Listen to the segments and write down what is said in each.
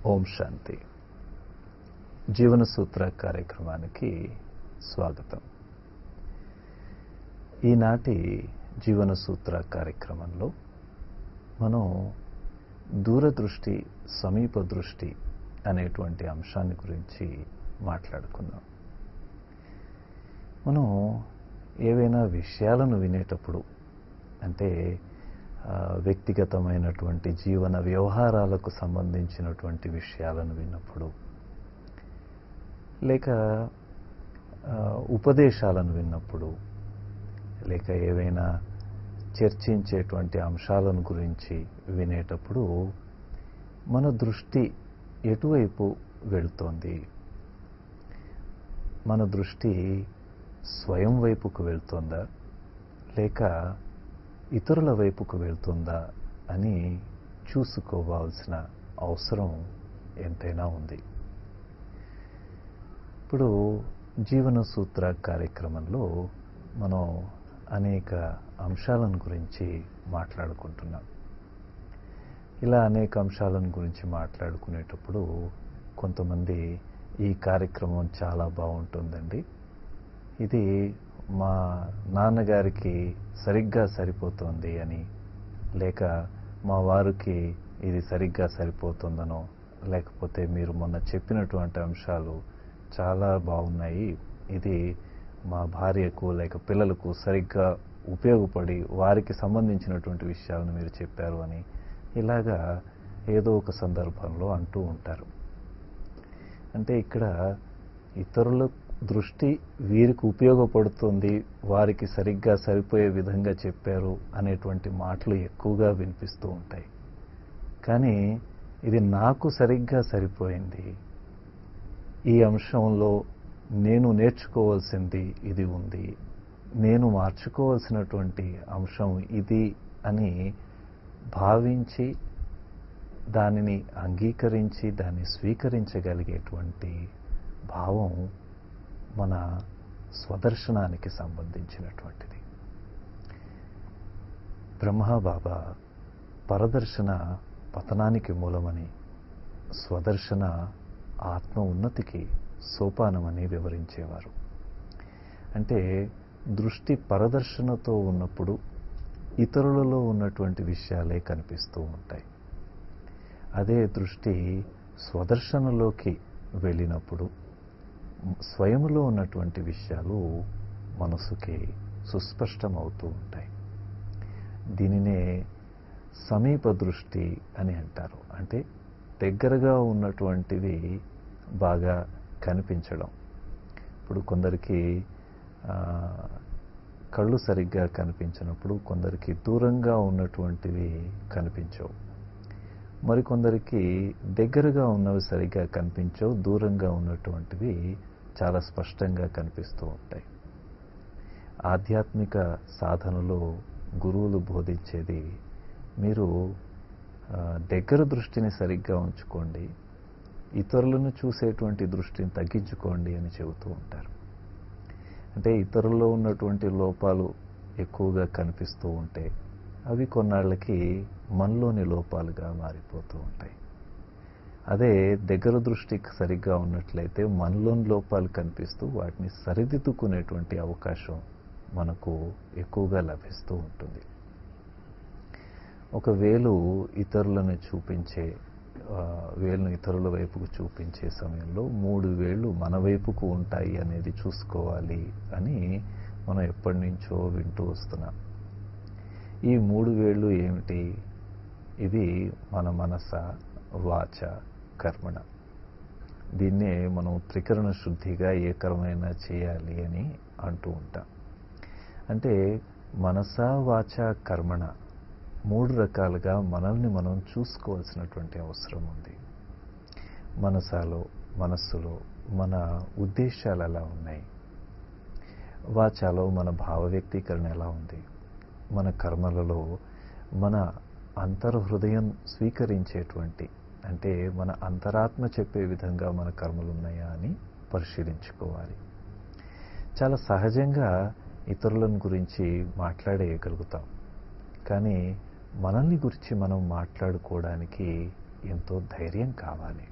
ఓం శాంతి జీవన సూత్ర కార్యక్రమానికి స్వాగతం ఈనాటి జీవన సూత్ర కార్యక్రమంలో మనం దూరదృష్టి సమీప దృష్టి అనేటువంటి అంశాన్ని గురించి మాట్లాడుకుందాం మనం ఏవైనా విషయాలను వినేటప్పుడు అంటే వ్యక్తిగతమైనటువంటి జీవన వ్యవహారాలకు సంబంధించినటువంటి విషయాలను విన్నప్పుడు లేక ఉపదేశాలను విన్నప్పుడు లేక ఏవైనా చర్చించేటువంటి అంశాలను గురించి వినేటప్పుడు మన దృష్టి ఎటువైపు వెళుతోంది మన దృష్టి స్వయం వైపుకు వెళ్తుందా లేక ఇతరుల వైపుకు వెళ్తుందా అని చూసుకోవాల్సిన అవసరం ఎంతైనా ఉంది ఇప్పుడు జీవన సూత్ర కార్యక్రమంలో మనం అనేక అంశాలను గురించి మాట్లాడుకుంటున్నాం ఇలా అనేక అంశాలను గురించి మాట్లాడుకునేటప్పుడు కొంతమంది ఈ కార్యక్రమం చాలా బాగుంటుందండి ఇది మా నాన్నగారికి సరిగ్గా సరిపోతుంది అని లేక మా వారికి ఇది సరిగ్గా సరిపోతుందనో లేకపోతే మీరు మొన్న చెప్పినటువంటి అంశాలు చాలా బాగున్నాయి ఇది మా భార్యకు లేక పిల్లలకు సరిగ్గా ఉపయోగపడి వారికి సంబంధించినటువంటి విషయాలను మీరు చెప్పారు అని ఇలాగా ఏదో ఒక సందర్భంలో అంటూ ఉంటారు అంటే ఇక్కడ ఇతరుల దృష్టి వీరికి ఉపయోగపడుతుంది వారికి సరిగ్గా సరిపోయే విధంగా చెప్పారు అనేటువంటి మాటలు ఎక్కువగా వినిపిస్తూ ఉంటాయి కానీ ఇది నాకు సరిగ్గా సరిపోయింది ఈ అంశంలో నేను నేర్చుకోవాల్సింది ఇది ఉంది నేను మార్చుకోవాల్సినటువంటి అంశం ఇది అని భావించి దానిని అంగీకరించి దాన్ని స్వీకరించగలిగేటువంటి భావం మన స్వదర్శనానికి సంబంధించినటువంటిది బ్రహ్మబాబా పరదర్శన పతనానికి మూలమని స్వదర్శన ఆత్మ ఉన్నతికి సోపానమని వివరించేవారు అంటే దృష్టి పరదర్శనతో ఉన్నప్పుడు ఇతరులలో ఉన్నటువంటి విషయాలే కనిపిస్తూ ఉంటాయి అదే దృష్టి స్వదర్శనలోకి వెళ్ళినప్పుడు స్వయంలో ఉన్నటువంటి విషయాలు మనసుకి సుస్పష్టమవుతూ ఉంటాయి దీనినే సమీప దృష్టి అని అంటారు అంటే దగ్గరగా ఉన్నటువంటివి బాగా కనిపించడం ఇప్పుడు కొందరికి కళ్ళు సరిగ్గా కనిపించినప్పుడు కొందరికి దూరంగా ఉన్నటువంటివి కనిపించవు మరికొందరికి దగ్గరగా ఉన్నవి సరిగ్గా కనిపించవు దూరంగా ఉన్నటువంటివి చాలా స్పష్టంగా కనిపిస్తూ ఉంటాయి ఆధ్యాత్మిక సాధనలో గురువులు బోధించేది మీరు దగ్గర దృష్టిని సరిగ్గా ఉంచుకోండి ఇతరులను చూసేటువంటి దృష్టిని తగ్గించుకోండి అని చెబుతూ ఉంటారు అంటే ఇతరుల్లో ఉన్నటువంటి లోపాలు ఎక్కువగా కనిపిస్తూ ఉంటే అవి కొన్నాళ్ళకి మనలోని లోపాలుగా మారిపోతూ ఉంటాయి అదే దగ్గర దృష్టికి సరిగ్గా ఉన్నట్లయితే మనలోని లోపాలు కనిపిస్తూ వాటిని సరిదిద్దుకునేటువంటి అవకాశం మనకు ఎక్కువగా లభిస్తూ ఉంటుంది ఒక వేలు ఇతరులను చూపించే వేలును ఇతరుల వైపుకు చూపించే సమయంలో మూడు వేళ్ళు మన వైపుకు ఉంటాయి అనేది చూసుకోవాలి అని మనం ఎప్పటి నుంచో వింటూ వస్తున్నాం ఈ మూడు వేళ్ళు ఏమిటి ఇది మన మనస వాచ కర్మణ దీన్నే మనం త్రికరణ శుద్ధిగా ఏకరమైన చేయాలి అని అంటూ ఉంటాం అంటే మనస వాచ కర్మణ మూడు రకాలుగా మనల్ని మనం చూసుకోవాల్సినటువంటి అవసరం ఉంది మనసాలో మనస్సులో మన ఉద్దేశాలు ఎలా ఉన్నాయి వాచాలో మన భావ వ్యక్తీకరణ ఎలా ఉంది మన కర్మలలో మన అంతర్హృదయం స్వీకరించేటువంటి అంటే మన అంతరాత్మ చెప్పే విధంగా మన కర్మలు ఉన్నాయా అని పరిశీలించుకోవాలి చాలా సహజంగా ఇతరులను గురించి మాట్లాడేయగలుగుతాం కానీ మనల్ని గురించి మనం మాట్లాడుకోవడానికి ఎంతో ధైర్యం కావాలి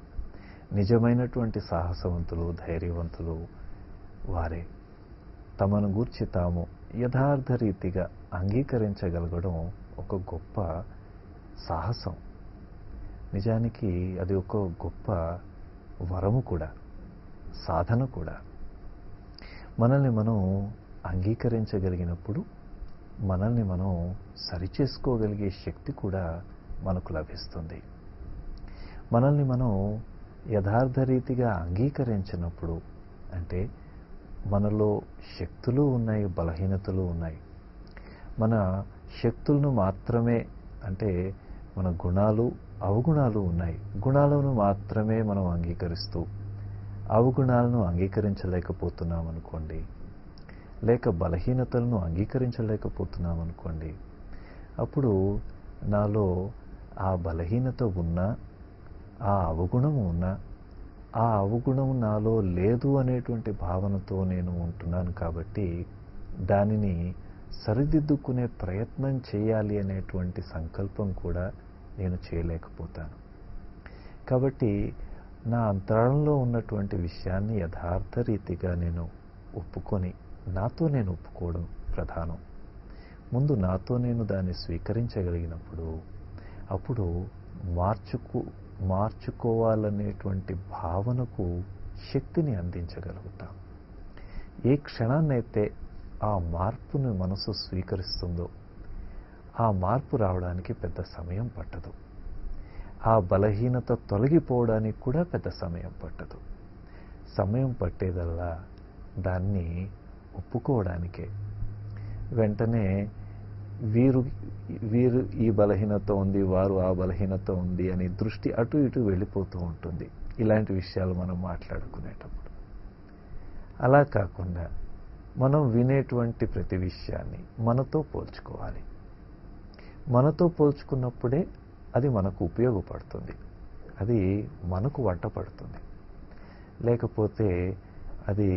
నిజమైనటువంటి సాహసవంతులు ధైర్యవంతులు వారే తమను గూర్చి తాము యథార్థ రీతిగా అంగీకరించగలగడం ఒక గొప్ప సాహసం నిజానికి అది ఒక గొప్ప వరము కూడా సాధన కూడా మనల్ని మనం అంగీకరించగలిగినప్పుడు మనల్ని మనం సరిచేసుకోగలిగే శక్తి కూడా మనకు లభిస్తుంది మనల్ని మనం యథార్థ రీతిగా అంగీకరించినప్పుడు అంటే మనలో శక్తులు ఉన్నాయి బలహీనతలు ఉన్నాయి మన శక్తులను మాత్రమే అంటే మన గుణాలు అవగుణాలు ఉన్నాయి గుణాలను మాత్రమే మనం అంగీకరిస్తూ అవగుణాలను అంగీకరించలేకపోతున్నాం అనుకోండి లేక బలహీనతలను అంగీకరించలేకపోతున్నాం అనుకోండి అప్పుడు నాలో ఆ బలహీనత ఉన్నా ఆ అవగుణం ఉన్నా ఆ అవగుణం నాలో లేదు అనేటువంటి భావనతో నేను ఉంటున్నాను కాబట్టి దానిని సరిదిద్దుకునే ప్రయత్నం చేయాలి అనేటువంటి సంకల్పం కూడా నేను చేయలేకపోతాను కాబట్టి నా అంతరాళంలో ఉన్నటువంటి విషయాన్ని యథార్థ రీతిగా నేను ఒప్పుకొని నాతో నేను ఒప్పుకోవడం ప్రధానం ముందు నాతో నేను దాన్ని స్వీకరించగలిగినప్పుడు అప్పుడు మార్చుకు మార్చుకోవాలనేటువంటి భావనకు శక్తిని అందించగలుగుతాం ఏ క్షణాన్నైతే ఆ మార్పును మనసు స్వీకరిస్తుందో ఆ మార్పు రావడానికి పెద్ద సమయం పట్టదు ఆ బలహీనత తొలగిపోవడానికి కూడా పెద్ద సమయం పట్టదు సమయం పట్టేదల్లా దాన్ని ఒప్పుకోవడానికే వెంటనే వీరు వీరు ఈ బలహీనత ఉంది వారు ఆ బలహీనత ఉంది అని దృష్టి అటు ఇటు వెళ్ళిపోతూ ఉంటుంది ఇలాంటి విషయాలు మనం మాట్లాడుకునేటప్పుడు అలా కాకుండా మనం వినేటువంటి ప్రతి విషయాన్ని మనతో పోల్చుకోవాలి మనతో పోల్చుకున్నప్పుడే అది మనకు ఉపయోగపడుతుంది అది మనకు వంట పడుతుంది లేకపోతే అది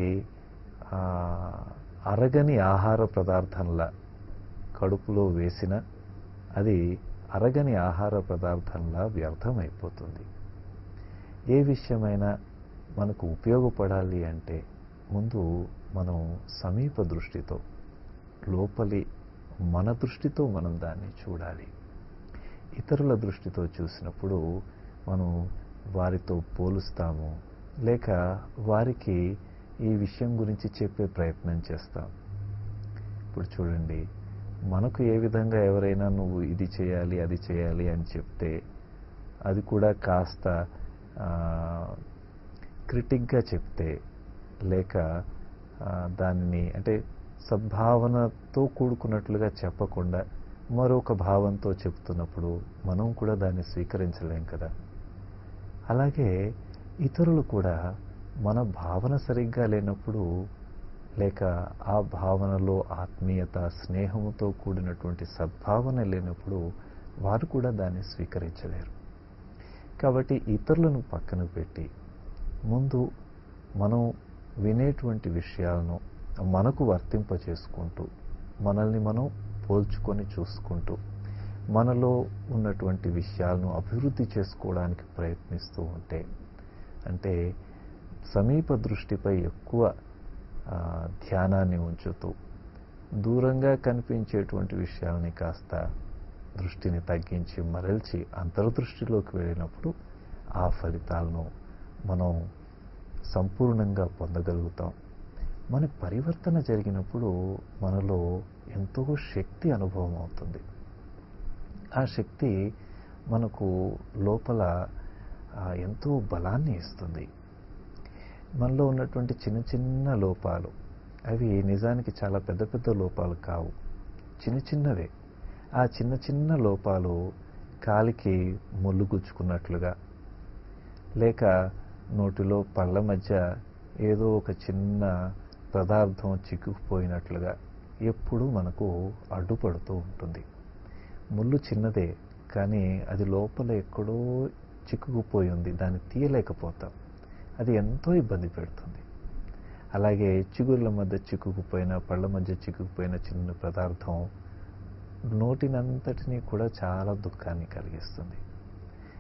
అరగని ఆహార పదార్థంలా కడుపులో వేసిన అది అరగని ఆహార పదార్థంలా వ్యర్థమైపోతుంది ఏ విషయమైనా మనకు ఉపయోగపడాలి అంటే ముందు మనం సమీప దృష్టితో లోపలి మన దృష్టితో మనం దాన్ని చూడాలి ఇతరుల దృష్టితో చూసినప్పుడు మనం వారితో పోలుస్తాము లేక వారికి ఈ విషయం గురించి చెప్పే ప్రయత్నం చేస్తాం ఇప్పుడు చూడండి మనకు ఏ విధంగా ఎవరైనా నువ్వు ఇది చేయాలి అది చేయాలి అని చెప్తే అది కూడా కాస్త క్రిటిక్గా చెప్తే లేక దానిని అంటే సద్భావనతో కూడుకున్నట్లుగా చెప్పకుండా మరొక భావంతో చెప్తున్నప్పుడు మనం కూడా దాన్ని స్వీకరించలేం కదా అలాగే ఇతరులు కూడా మన భావన సరిగ్గా లేనప్పుడు లేక ఆ భావనలో ఆత్మీయత స్నేహముతో కూడినటువంటి సద్భావన లేనప్పుడు వారు కూడా దాన్ని స్వీకరించలేరు కాబట్టి ఇతరులను పక్కన పెట్టి ముందు మనం వినేటువంటి విషయాలను మనకు వర్తింప చేసుకుంటూ మనల్ని మనం పోల్చుకొని చూసుకుంటూ మనలో ఉన్నటువంటి విషయాలను అభివృద్ధి చేసుకోవడానికి ప్రయత్నిస్తూ ఉంటే అంటే సమీప దృష్టిపై ఎక్కువ ధ్యానాన్ని ఉంచుతూ దూరంగా కనిపించేటువంటి విషయాలని కాస్త దృష్టిని తగ్గించి మరల్చి అంతర్దృష్టిలోకి వెళ్ళినప్పుడు ఆ ఫలితాలను మనం సంపూర్ణంగా పొందగలుగుతాం మన పరివర్తన జరిగినప్పుడు మనలో ఎంతో శక్తి అనుభవం అవుతుంది ఆ శక్తి మనకు లోపల ఎంతో బలాన్ని ఇస్తుంది మనలో ఉన్నటువంటి చిన్న చిన్న లోపాలు అవి నిజానికి చాలా పెద్ద పెద్ద లోపాలు కావు చిన్న చిన్నవే ఆ చిన్న చిన్న లోపాలు కాలికి ముళ్ళు గుచ్చుకున్నట్లుగా లేక నోటిలో పళ్ళ మధ్య ఏదో ఒక చిన్న పదార్థం చిక్కుకుపోయినట్లుగా ఎప్పుడూ మనకు అడ్డుపడుతూ ఉంటుంది ముళ్ళు చిన్నదే కానీ అది లోపల ఎక్కడో చిక్కుకుపోయి ఉంది దాన్ని తీయలేకపోతాం అది ఎంతో ఇబ్బంది పెడుతుంది అలాగే చిగుర్ల మధ్య చిక్కుకుపోయిన పళ్ళ మధ్య చిక్కుకుపోయిన చిన్న పదార్థం నోటినంతటినీ కూడా చాలా దుఃఖాన్ని కలిగిస్తుంది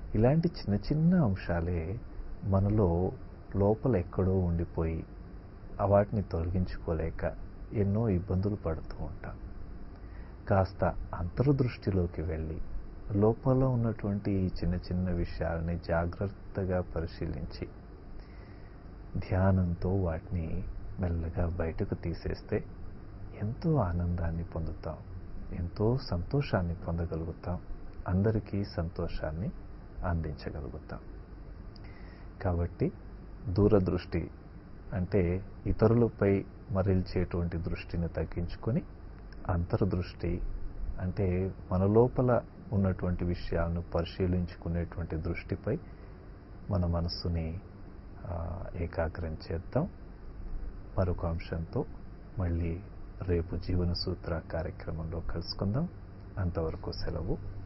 ఇలాంటి చిన్న చిన్న అంశాలే మనలో లోపల ఎక్కడో ఉండిపోయి వాటిని తొలగించుకోలేక ఎన్నో ఇబ్బందులు పడుతూ ఉంటాం కాస్త అంతర్దృష్టిలోకి వెళ్ళి లోపల ఉన్నటువంటి ఈ చిన్న చిన్న విషయాలని జాగ్రత్తగా పరిశీలించి ధ్యానంతో వాటిని మెల్లగా బయటకు తీసేస్తే ఎంతో ఆనందాన్ని పొందుతాం ఎంతో సంతోషాన్ని పొందగలుగుతాం అందరికీ సంతోషాన్ని అందించగలుగుతాం కాబట్టి దూరదృష్టి అంటే ఇతరులపై మరల్చేటువంటి దృష్టిని తగ్గించుకొని అంతర్దృష్టి అంటే మన లోపల ఉన్నటువంటి విషయాలను పరిశీలించుకునేటువంటి దృష్టిపై మన మనస్సుని ఏకాగ్రం చేద్దాం మరొక అంశంతో మళ్ళీ రేపు జీవన సూత్ర కార్యక్రమంలో కలుసుకుందాం అంతవరకు సెలవు